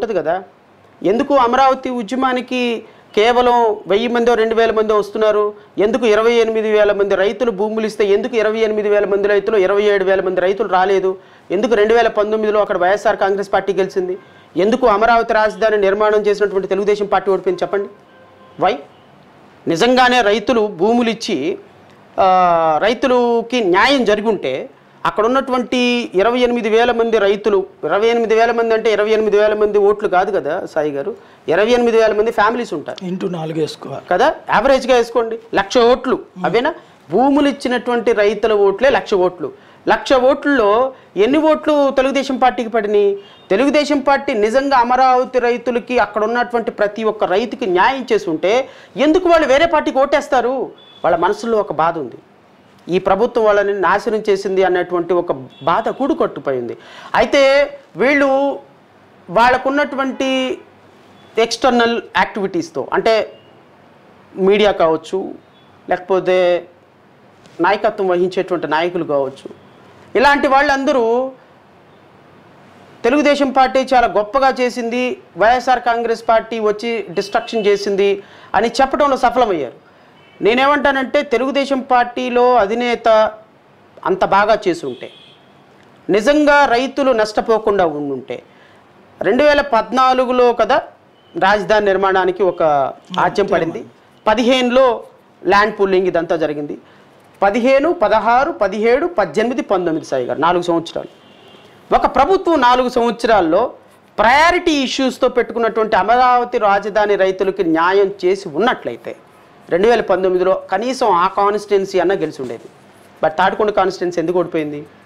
ఉంటుంది కదా ఎందుకు అమరావతి ఉద్యమానికి కేవలం వెయ్యి మందో రెండు వేల మంది వస్తున్నారు ఎందుకు ఇరవై ఎనిమిది వేల మంది రైతులు భూములు ఇస్తే ఎందుకు ఇరవై ఎనిమిది వేల మంది రైతులు ఇరవై ఏడు వేల మంది రైతులు రాలేదు ఎందుకు రెండు వేల పంతొమ్మిదిలో అక్కడ వైఎస్ఆర్ కాంగ్రెస్ పార్టీ గెలిచింది ఎందుకు అమరావతి రాజధాని నిర్మాణం చేసినటువంటి తెలుగుదేశం పార్టీ ఓడిపోయింది చెప్పండి వై నిజంగానే రైతులు భూములు ఇచ్చి ఆ, రైతులకి న్యాయం జరిగి ఉంటే అక్కడ ఉన్నటువంటి ఇరవై ఎనిమిది వేల మంది రైతులు ఇరవై ఎనిమిది వేల మంది అంటే ఇరవై ఎనిమిది వేల మంది ఓట్లు కాదు కదా సాయి గారు ఇరవై ఎనిమిది వేల మంది ఫ్యామిలీస్ ఉంటారు ఇంటూ నాలుగు వేసుకోవాలి కదా యావరేజ్గా వేసుకోండి లక్ష ఓట్లు అవేనా భూములు ఇచ్చినటువంటి రైతుల ఓట్లే లక్ష ఓట్లు లక్ష ఓట్లలో ఎన్ని ఓట్లు తెలుగుదేశం పార్టీకి పడినాయి తెలుగుదేశం పార్టీ నిజంగా అమరావతి రైతులకి అక్కడ ఉన్నటువంటి ప్రతి ఒక్క రైతుకి న్యాయం చేసి ఉంటే ఎందుకు వాళ్ళు వేరే పార్టీకి ఓటేస్తారు వాళ్ళ మనసులో ఒక బాధ ఉంది ఈ ప్రభుత్వం వాళ్ళని నాశనం చేసింది అన్నటువంటి ఒక బాధ కూడు కట్టుపోయింది అయితే వీళ్ళు వాళ్ళకున్నటువంటి ఎక్స్టర్నల్ యాక్టివిటీస్తో అంటే మీడియా కావచ్చు లేకపోతే నాయకత్వం వహించేటువంటి నాయకులు కావచ్చు ఇలాంటి వాళ్ళందరూ తెలుగుదేశం పార్టీ చాలా గొప్పగా చేసింది వైఎస్ఆర్ కాంగ్రెస్ పార్టీ వచ్చి డిస్ట్రక్షన్ చేసింది అని చెప్పడంలో సఫలమయ్యారు నేనేమంటానంటే తెలుగుదేశం పార్టీలో అధినేత అంత బాగా చేసి ఉంటే నిజంగా రైతులు నష్టపోకుండా ఉండుంటే రెండు వేల పద్నాలుగులో కదా రాజధాని నిర్మాణానికి ఒక ఆజ్యం పడింది పదిహేనులో ల్యాండ్ పూలింగ్ ఇదంతా జరిగింది పదిహేను పదహారు పదిహేడు పద్దెనిమిది పంతొమ్మిది సాయి గారు నాలుగు సంవత్సరాలు ఒక ప్రభుత్వం నాలుగు సంవత్సరాల్లో ప్రయారిటీ ఇష్యూస్తో పెట్టుకున్నటువంటి అమరావతి రాజధాని రైతులకి న్యాయం చేసి ఉన్నట్లయితే రెండు వేల పంతొమ్మిదిలో కనీసం ఆ కాన్స్టిట్యున్సీ అన్న గెలిచి ఉండేది బట్ తాటికొండ కాన్స్టిట్యున్సీ ఎందుకు ఓడిపోయింది